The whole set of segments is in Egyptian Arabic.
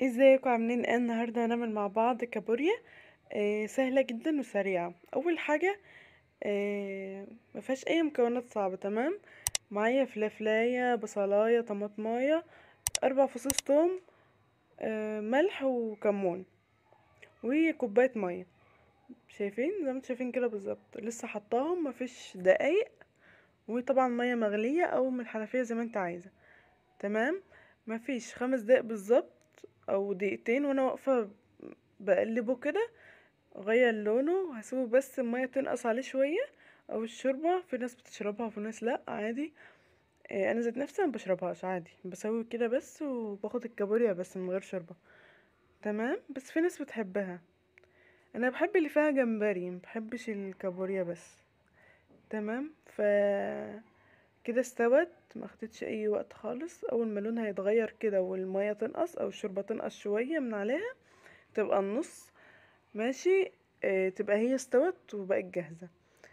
ازيكم عاملين ايه النهارده هنعمل مع بعض كابوريا آه سهله جدا وسريعه اول حاجه آه مفيهاش اي مكونات صعبه تمام معايا فلافلايه بصلايه طماطمايه اربع فصوص توم آه ملح وكمون وكوبايه ميه شايفين زي ما انتم شايفين كده بالظبط لسه حطاهم مفيش دقايق وطبعا ميه مغليه او من الحنفيه زي ما انت عايزه تمام مفيش خمس دقايق بالظبط او دقيقتين وانا واقفه بقلبه كده غير لونه هسيبه بس الميه تنقص عليه شويه او الشوربه في ناس بتشربها وفي ناس لا عادي إيه انا ذات نفسي ما بشربهاش عادي بسوي كده بس وباخد الكابوريا بس من غير شوربه تمام بس في ناس بتحبها انا بحب اللي فيها جمبري ما بحبش الكابوريا بس تمام ف كده استوت ما اخدتش اي وقت خالص اول ما لونها يتغير كده والميه تنقص او الشوربه تنقص شويه من عليها تبقى النص ماشي اه تبقى هي استوت وبقت جاهزه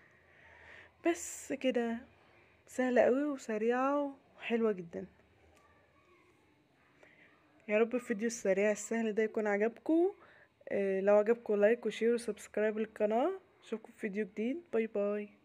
بس كده سهله قوي وسريعه وحلوه جدا يا رب الفيديو السريع السهل ده يكون عجبكم اه لو عجبكم لايك وشير وسبسكرايب للقناه اشوفكم في فيديو جديد باي باي